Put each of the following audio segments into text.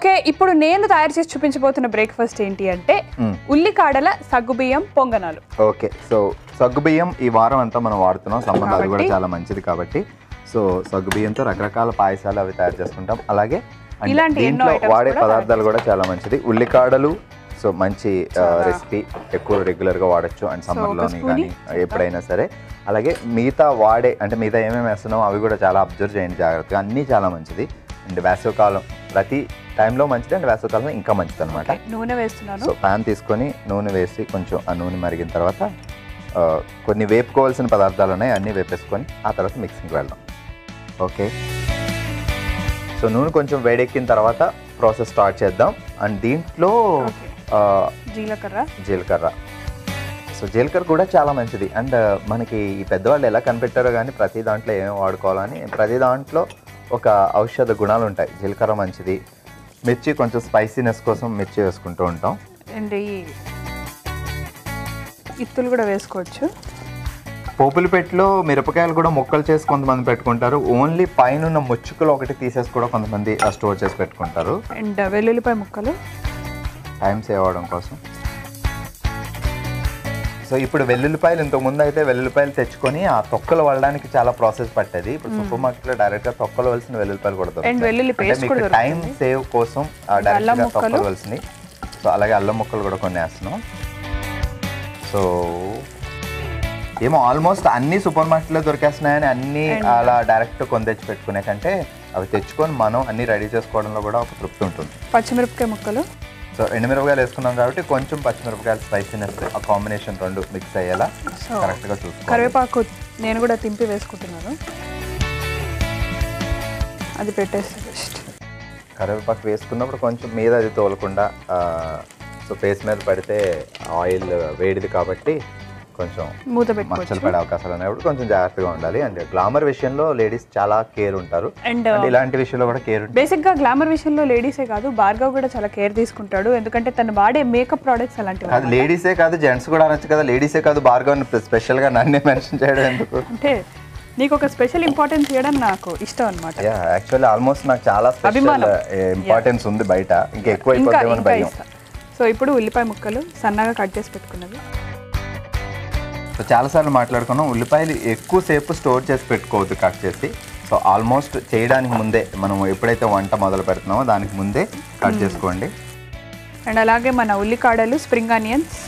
Okay ఇప్పుడు నేను తయారు చేసి చూపించబోతున్న బ్రేక్ఫాస్ట్ ఏంటి అంటే మ్మ్. ఉల్లికాడల సగ్గుబియ్యం పొంగనాలు ఓకే సో సగ్గుబియ్యం ఈ వారం అంతా మనం వాడుతున్నాం సమ్మర్ అది కూడా కాబట్టి- చాలా మంచిది కాబట్టి సో సగ్గుబియ్యంతో రకరకాల పాయసాలు అవి తయారు చేసుకుంటాం అలాగే అంటే ఇలాంటి ఎన్నో దీంట్లో items వాడే కూడా పదార్థాలు కూడా చాలా మంచిది ఉల్లికాడలు సో మంచి చాలా. రెసిపీ ఎక్కువ రెగ్యులర్ గా వాడచ్చు అండ్ ఒక సమ్మర్లోని spoon కానీ ఎప్పుడైనా సరే అలాగే మిగతా వాడే అంటే మిగతా ఏమేమి వేస్తున్నాం అవి కూడా చాలా అబ్జర్వ్ చేయండి జాగ్రత్తగా అన్నీ చాలా మంచిది అండ్ వేసవికాలం ప్రతి టైంలో మంచిది అండ్ వేసవికాలం ఇంకా మంచిది అనమాట నూనె వేస్తున్నాను సో ప్యాన్ తీసుకొని నూనె వేసి కొంచెం ఆ నూనె మరిగిన తర్వాత ఆ, కొన్ని వేపుకోవాల్సిన పదార్థాలు ఉన్నాయి అన్నీ వేపేసుకొని ఆ తర్వాత మిక్సింగ్కి వెళ్దాం ఓకే సో నూనె కొంచెం వేడెక్కిన తర్వాత ప్రాసెస్ స్టార్ట్ చేద్దాం అండ్ దీంట్లో ఓకే ఆ, జీలకర్ర జీలకర్ర సో జీలకర్ర కూడా చాలా మంచిది అండ్ మనకి ఈ పెద్దవాళ్ళు ఎలా కనిపెట్టారో కానీ ప్రతి దాంట్లో ఏమేమి వాడుకోవాలని ప్రతి దాంట్లో ఒక ఔషధ గుణాలు ఉంటాయి జీలకర్ర మంచిది మిర్చి కొంచెం స్పైసీనెస్ కోసం మిర్చి వేసుకుంటూ ఉంటాం అండ్ ఈ ఇత్తులు కూడా వేసుకోవచ్చు పోపుల పెట్టిలో మిరపకాయలు కూడా ముక్కలు చేసి కొంతమంది పెట్టుకుంటారు ఓన్లీ పైన ఉన్న ముచ్చుకలు ఒకటి తీసేసి కూడా కొంతమంది స్టోర్ చేసి పెట్టుకుంటారు అండ్ వెల్లుల్లిపాయ ముక్కలు టైం సేవ్ అవడం కోసం సో ఇప్పుడు వెల్లుల్లిపాయలు ఇంతకు ముందు అయితే వెల్లుల్లిపాయలు తెచ్చుకొని ఆ తొక్కలు వల్లడానికి చాలా ప్రాసెస్ పట్టేది ఇప్పుడు సూపర్ మార్కెట్ లో డైరెక్ట్ గా తొక్కలు వలసిన వెల్లుల్లిపాయలు కూడా And వెల్లుల్లి paste కూడా టైం సేవ్ కోసం డైరెక్ట్ అల్లం గా ముక్కలు. తొక్కలు వలసినాయి సో అలాగే అల్లం ముక్కలు కూడా కొన్ని వేస్తున్నాం సో ఏమో ఆల్మోస్ట్ అన్ని సూపర్ మార్కెట్లో దొరికేస్తున్నాయని అన్ని అలా డైరెక్ట్ కొని తెచ్చి పెట్టుకునే కంటే అవి తెచ్చుకొని మనం అన్ని రెడీ చేసుకోవడంలో కూడా ఒక తృప్తి ఉంటుంది పచ్చిమిరపకాయ ముక్కలు సో ఎండుమిరపకాయలు వేసుకున్నాం కాబట్టి కొంచెం పచ్చిమిరపకాయలు స్పైసీనెస్ ఆ కాంబినేషన్ రెండు మిక్స్ అయ్యేలా సో కరెక్ట్గా చూసుకోవాలి కరివేపాకు నేను కూడా తింపి వేసుకుంటున్నాను అది పెట్టేస్తే బెస్ట్ కరివేపాకు వేసుకున్నప్పుడు కొంచెం మీద అది తోలకుండా ఆ, సో ఫేస్ మీద పడితే ఆయిల్ వేడిది కాబట్టి కొంచెం మూత మచ్చలు పెట్టుకోవచ్చు పడే అవకాశాలు ఉన్నప్పుడు కొంచెం జాగ్రత్తగా ఉండాలి అండ్ గ్లామర్ విషయంలో లేడీస్ చాలా కేర్ ఉంటారు అండ్ అండ్ ఇలాంటి విషయంలో కూడా కేర్ ఉంటుంది బేసిక్ గా గ్లామర్ విషయంలో లేడీసే కాదు భార్గవ్ కూడా చాలా కేర్ తీసుకుంటాడు ఎందుకంటే తను వాడే మేకప్ ప్రోడక్ట్స్ అలాంటివి అది లేడీసే కాదు జెంట్స్ కూడా అనొచ్చు కదా లేడీసే కాదు భార్గవ్ స్పెషల్గా నన్నే మెన్షన్ చేయడం ఎందుకు అంటే నీకు ఒక స్పెషల్ ఇంపార్టెన్స్ ఇవ్వడం నాకు ఇష్టం అనమాట యా యాక్చువల్లీ ఆల్మోస్ట్ నాకు చాలా స్పెషల్ అభిమానం. ఇంపార్టెన్స్ ఉంది బయట ఇంకా ఎక్కువ ఇంకా అయిపోతుందేమో ఇంకా భయం ఇస్తా సో ఇప్పుడు ఉల్లిపాయ ముక్కలు సన్నగా కట్ చేసి పెట్టుకున్నవి సో చాలాసార్లు మాట్లాడుకున్నాం ఉల్లిపాయలు ఎక్కువసేపు స్టోర్ చేసి పెట్టుకోవద్దు కట్ చేసి సో ఆల్మోస్ట్ చేయడానికి ముందే మనం ఎప్పుడైతే వంట మొదలు పెడుతున్నామో దానికి ముందే కట్ చేసుకోండి అండ్ అలాగే మన ఉల్లికాడలు స్ప్రింగ్ ఆనియన్స్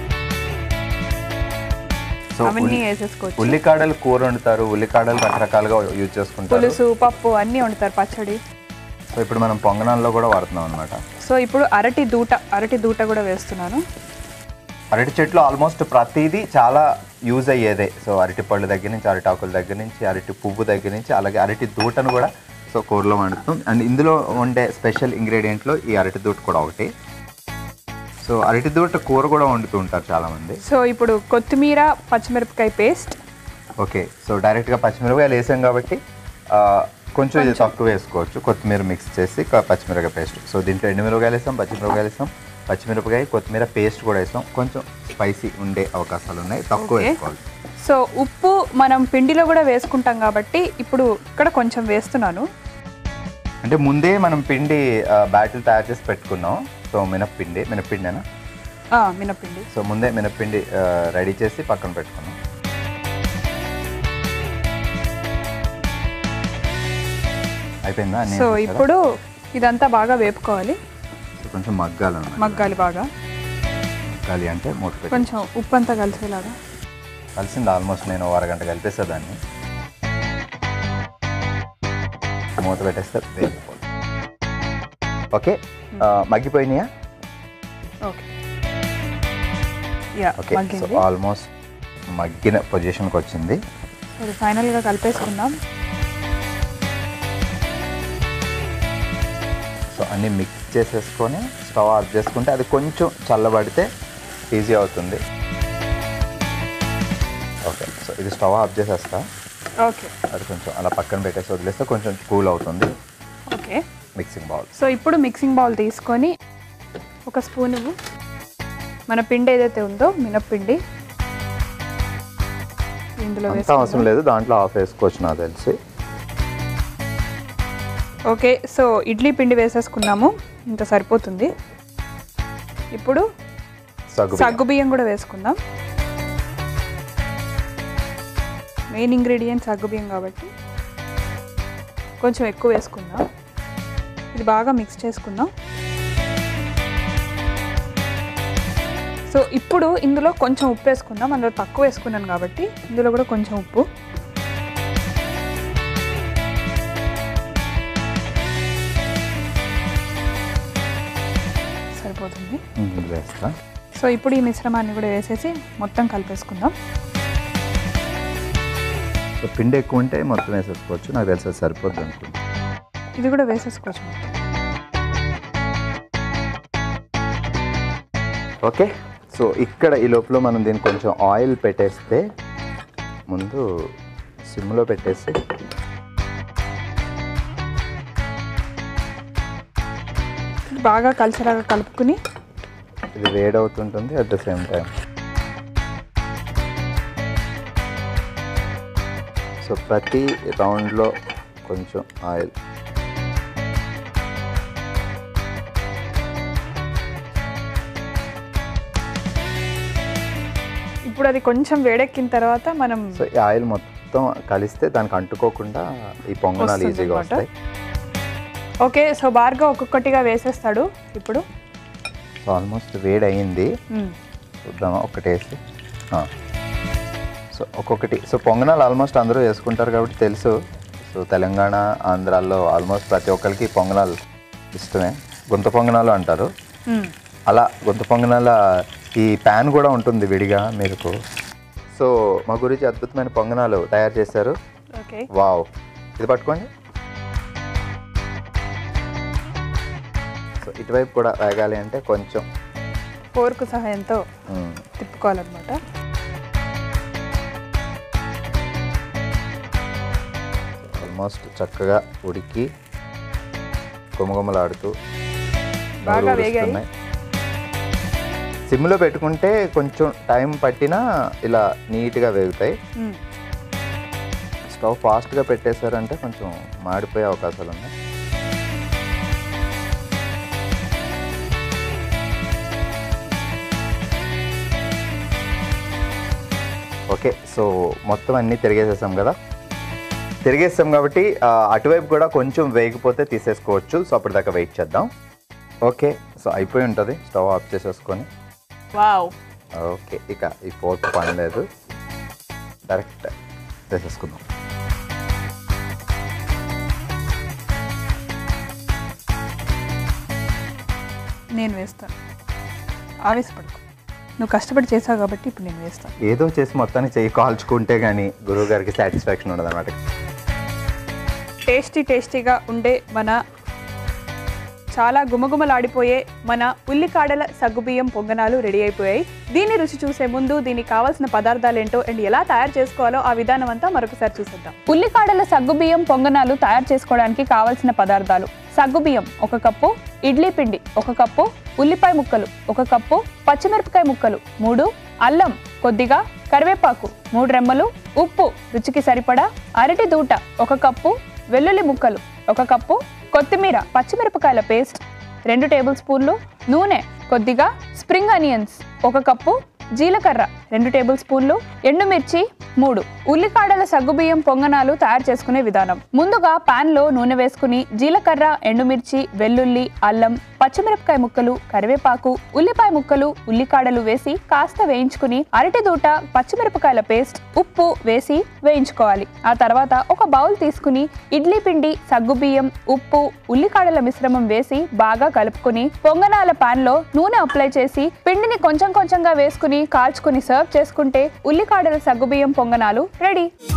సో అవన్నీ వేసేసుకోవచ్చు ఉల్లికాడలు కూర వండుతారు ఉల్లికాడలు రకరకాలుగా యూజ్ చేసుకుంటారు పులుసు పప్పు అన్నీ వండుతారు పచ్చడి సో ఇప్పుడు మనం పొంగనాల్లో కూడా వాడుతున్నాం అనమాట సో ఇప్పుడు అరటి దూట అరటి దూట కూడా వేస్తున్నాను అరటి చెట్లు ఆల్మోస్ట్ ప్రతిదీ చాలా యూజ్ అయ్యేదే సో అరటి పళ్ళు దగ్గర నుంచి అరటాకుల దగ్గర నుంచి అరటి పువ్వు దగ్గర నుంచి అలాగే అరటి దూటను కూడా సో కూరలో వండుతాం అండ్ ఇందులో ఉండే స్పెషల్ ఇంగ్రీడియంట్లో ఈ అరటి దూట కూడా ఒకటి సో అరటి దూట కూర కూడా వండుతూ ఉంటారు చాలామంది సో ఇప్పుడు కొత్తిమీర పచ్చిమిరపకాయ పేస్ట్ ఓకే సో డైరెక్ట్గా పచ్చిమిరపకాయలు వేసాం కాబట్టి ఆ, కొంచెం ఇది తక్కువ వేసుకోవచ్చు కొత్తిమీర మిక్స్ చేసి క- పచ్చిమిరపకాయ పేస్ట్ సో దీంట్లో ఎండుమిరపకాయలు వేస్తాం పచ్చిమిరపకాయలు వేస్తాం పచ్చిమిరపకాయ కొత్తిమీర పేస్ట్ కూడా వేస్తాం కొంచెం స్పైసీ ఉండే అవకాశాలు ఉన్నాయి తక్కువ Okay. వేసుకోవాలి సో ఉప్పు మనం పిండిలో కూడా వేసుకుంటాం కాబట్టి ఇప్పుడు ఇక్కడ కొంచెం వేస్తున్నాను అంటే ముందే మనం పిండి బ్యాటిల్ తయారు చేసి పెట్టుకున్నాం సో మినప్పిండి మినప్పిండేనా ఆ, మినపిండి సో ముందే మినప్పిండి రెడీ చేసి పక్కన పెట్టుకున్నాం అయిపోయిందా అన్నీ సో వేసేసారా? ఇప్పుడు ఇదంతా బాగా వేపుకోవాలి సో కొంచెం మగ్గాలన్నమాట మగ్గాలి బాగా మగ్గాలి అంటే మూత పెట్టి కొంచెం ఉప్పు అంతా కలిసేలాగా కలిసింది ఆల్మోస్ట్ నేను ఓ అరగంట కలిపేసా దాన్ని మూత పెట్టేస్తే వేగిపోతుంది ఓకే ఆ, మగ్గిపోయినాయా ఓకే యా ఓకే సో మగ్గింది ఆల్మోస్ట్ మగ్గిన పొజిషన్కి వచ్చింది సరే ఫైనల్గా కలిపేసుకుందాం సో అన్నీ మిక్స్ చేసేసుకొని స్టవ్ ఆఫ్ చేసుకుంటే అది కొంచెం చల్లబడితే ఈజీ అవుతుంది ఓకే సో ఇది స్టవ్ ఆఫ్ చేసేస్తా ఓకే అది కొంచెం అలా పక్కన పెట్టేసి వదిలేస్తే కొంచెం కూల్ అవుతుంది ఓకే మిక్సింగ్ బౌల్ సో ఇప్పుడు మిక్సింగ్ బౌల్ తీసుకొని ఒక స్పూన్ ఇవ్వు మన పిండి ఏదైతే ఉందో మినప్పిండి ఇందులో అంత వేసుకుందాం అవసరం లేదు దాంట్లో ఆఫ్ వేసుకోవచ్చు నాకు తెలిసి ఓకే సో ఇడ్లీ పిండి వేసేసుకున్నాము ఇంత సరిపోతుంది ఇప్పుడు సగ్గు సగ్గు బియ్యం కూడా వేసుకుందాం మెయిన్ ఇంగ్రీడియంట్ సగ్గు బియ్యం కాబట్టి కొంచెం ఎక్కువ వేసుకుందాం ఇది బాగా మిక్స్ చేసుకుందాం సో ఇప్పుడు ఇందులో కొంచెం ఉప్పు వేసుకుందాం అందులో తక్కువ వేసుకున్నాను కాబట్టి ఇందులో కూడా కొంచెం ఉప్పు సరిపోతుంది ఉమ్, ఇది వేస్తా సో ఇప్పుడు ఈ మిశ్రమాన్ని కూడా వేసేసి మొత్తం కలిపేసుకుందాం సో పిండి ఎక్కువ ఉంటే మొత్తం వేసేసుకోవచ్చు నాకు తెలిసి అది సరిపోద్ది అనుకుంటా ఇది కూడా వేసేసుకోవచ్చు మొత్తం. ఓకే సో ఇక్కడ ఈ లోపల మనం దీన్ని కొంచెం ఆయిల్ పెట్టేస్తే ముందు సిమ్లో పెట్టేసి ఇది బాగా కలిసేలాగా కలుపుకుని ఇది వేడవుతుంటుంది at the same time so ప్రతి రౌండ్లో కొంచెం ఆయిల్ ఇప్పుడు అది కొంచెం వేడెక్కిన తర్వాత మనం సో ఈ ఆయిల్ మొత్తం కలిస్తే దానికి అంటుకోకుండా ఈ పొంగనాలు వస్తుంది ఈజీగా అన్నమాట. వస్తాయి ఓకే సో బార్గా ఒక్కొక్కటిగా వేసేస్తాడు ఇప్పుడు సో ఆల్మోస్ట్ వేడి అయింది మ్మ్. చూద్దామా ఒకటేసి ఆ. సో ఒక్కొక్కటి సో పొంగనాలు ఆల్మోస్ట్ అందరూ వేసుకుంటారు కాబట్టి తెలుసు సో తెలంగాణ ఆంధ్రాల్లో ఆల్మోస్ట్ ప్రతి ఒక్కరికి పొంగనాలు ఇష్టమే గుంత పొంగనాలు అంటారు మ్మ్. అలా గుంత పొంగనాల ఈ ప్యాన్ కూడా ఉంటుంది విడిగా మీకు సో మా గురించి అద్భుతమైన పొంగనాలు తయారు చేశారు ఓకే వావ్ ఇది పట్టుకోండి సో ఇటువైపు కూడా వేగాలి అంటే కొంచెం ఫోర్క్ సహాయంతో మ్, తిప్పుకోవాలన్నమాట ఆల్మోస్ట్ చక్కగా ఉడికి గుమగుమలాడుతూ బాగా నోరు వేగాయి. ఊరుస్తున్నాయి. సిమ్లో పెట్టుకుంటే కొంచెం టైం పట్టినా ఇలా నీట్గా వేగుతాయి మ్మ్. స్టవ్ ఫాస్ట్గా పెట్టేశారంటే కొంచెం మాడిపోయే అవకాశాలు ఉన్నాయి ఓకే సో మొత్తం అన్నీ తిరిగేసేసాం కదా తిరిగేస్తాం కాబట్టి ఆ, అటువైపు కూడా కొంచెం వేగిపోతే తీసేసుకోవచ్చు సో అప్పటిదాకా వెయిట్ చేద్దాం ఓకే సో అయిపోయి ఉంటుంది స్టవ్ ఆఫ్ చేసేసుకొని వావ్ ఓకే ఇక ఈ ఫోర్క్ పని లేదు డైరెక్ట్ వేసేసుకుందాం నేను వేస్తాను ఆవేశపడకు నువ్వు కష్టపడి చేసావు కాబట్టి ఇప్పుడు నేను వేస్తాను ఏదో చేసి మొత్తాన్ని చెయ్యి కాల్చుకుంటే కానీ గురువు గారికి సాటిస్ఫాక్షన్ ఉండదు అనమాట టేస్టీ టేస్టీగా ఉండే మన చాలా గుమగుమలాడిపోయే మన ఉల్లికాడల సగ్గుబియ్యం పొంగనాలు రెడీ అయిపోయాయి దీని రుచి చూసే ముందు దీనికి కావాల్సిన పదార్థాలు ఏంటో అండ్ ఎలా తయారు చేసుకోవాలో ఆ విధానం అంతా మరొకసారి చూసేద్దాం ఉల్లికాడల సగ్గుబియ్యం పొంగనాలు తయారు చేసుకోవడానికి కావాల్సిన పదార్థాలు సగ్గుబియ్యం ఒక కప్పు ఇడ్లీ పిండి ఒక కప్పు ఉల్లిపాయ ముక్కలు ఒక కప్పు పచ్చిమిరపకాయ ముక్కలు మూడు అల్లం కొద్దిగా కరివేపాకు మూడు రెమ్మలు ఉప్పు రుచికి సరిపడా అరటి దూట ఒక కప్పు వెల్లుల్లి ముక్కలు ఒక కప్పు కొత్తిమీర పచ్చిమిరపకాయల పేస్ట్ రెండు టేబుల్ స్పూన్లు నూనె కొద్దిగా స్ప్రింగ్ అనియన్స్ ఒక కప్పు జీలకర్ర రెండు టేబుల్ స్పూన్లు ఎండుమిర్చి మూడు ఉల్లికాడల సగ్గుబియ్యం పొంగనాలు తయారు చేసుకునే విధానం ముందుగా పాన్ లో నూనె వేసుకుని జీలకర్ర ఎండుమిర్చి వెల్లుల్లి అల్లం పచ్చిమిరపకాయ ముక్కలు కరివేపాకు ఉల్లిపాయ ముక్కలు ఉల్లికాడలు వేసి కాస్త వేయించుకుని అరటి దూట పచ్చిమిరపకాయల పేస్ట్ ఉప్పు వేసి వేయించుకోవాలి ఆ తర్వాత ఒక బౌల్ తీసుకుని ఇడ్లీ పిండి సగ్గుబియ్యం ఉప్పు ఉల్లికాడల మిశ్రమం వేసి బాగా కలుపుకుని పొంగనాల పాన్ లో నూనె అప్లై చేసి పిండిని కొంచెం కొంచెంగా వేసుకుని కాల్చుకుని సర్వ్ చేసుకుంటే ఉల్లికాడల సగ్గుబియ్యం పొంగనాలు రెడీ